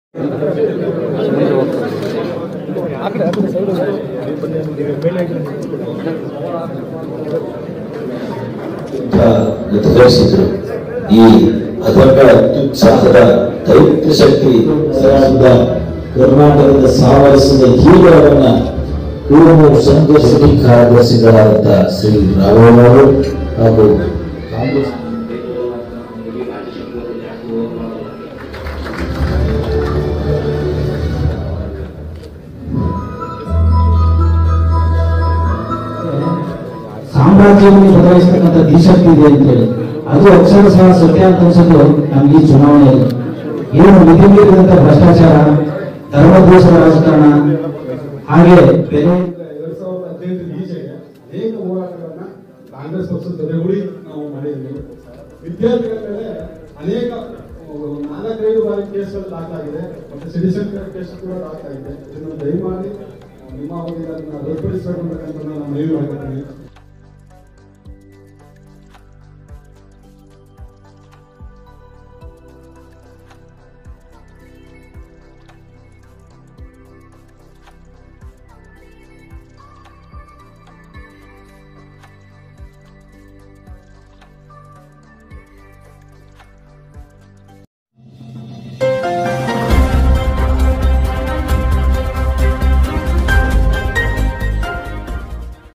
ಅಂತ ನಿರ್ಧರಿಸಿದ್ರು ಈ ಅದರ ಅತ್ಯುತ್ಸಾಹದ ದೈತ್ಯ ಶಕ್ತಿ ಸರಿಯಾದ ಕರ್ನಾಟಕದ ಸಾವರಿಸಿದ ಹೀರೋರನ್ನ ಕುರುಬು ಸಂಘರ್ಷಣಿ ಕಾರ್ಯದರ್ಶಿಗಳಾದಂಥ ಶ್ರೀ ರಾಘವ್ ಅವರು ಹಾಗೂ ಕಾಂಗ್ರೆಸ್ ಸಾಮ್ರಾಜ್ಯವನ್ನು ಬದಲಾಯಿಸತಕ್ಕಂಥ ದಿಶಕ್ತಿ ಇದೆ ಅಂತೇಳಿ ಅದು ಅಕ್ಷರ ಸಹ ಸತ್ಯ ಅಂತ ಅನ್ಸೋದು ನಮ್ಗೆ ಈ ಚುನಾವಣೆಯಲ್ಲಿ ಏನು ಮಿತಿಮೀರಿದಂತ ಭ್ರಷ್ಟಾಚಾರ ಧರ್ಮದ್ವೇಷದ ರಾಜಕಾರಣ ಹಾಗೆ ಬೆಲೆ ಎರಡ್ ಸಾವಿರದ ಹದಿನೈದರ ಈಚೆಗೆ ಅನೇಕ ಹೋರಾಟಗಳನ್ನ ಕಾಂಗ್ರೆಸ್ ಪಕ್ಷದ ಜೊತೆಗೂಡಿ ನಾವು ಮಾಡಿದ್ದೀವಿ ವಿದ್ಯಾರ್ಥಿಗಳ ಮೇಲೆ ಅನೇಕ ಆ, ನಾಲ್ಕೈದು ಬಾರಿ ಕೇಸ್ಗಳು ದಾಖಲಾಗಿದೆ ಮತ್ತೆ ಸಿಟಿಸನ್ ಕೇಸ್ ಕೂಡ ದಾಖಲಾಗಿದೆ ಇದನ್ನು ದಯಮಾಡಿ ಆ, ನಿಮ್ಮ ಅವಧಿಗೆ ಅದನ್ನ ರದ್ದುಪಡಿಸಬೇಕು ಅಂತಕ್ಕಂಥ ನಾನು ಮನವಿ ಮಾಡ್ತೀನಿ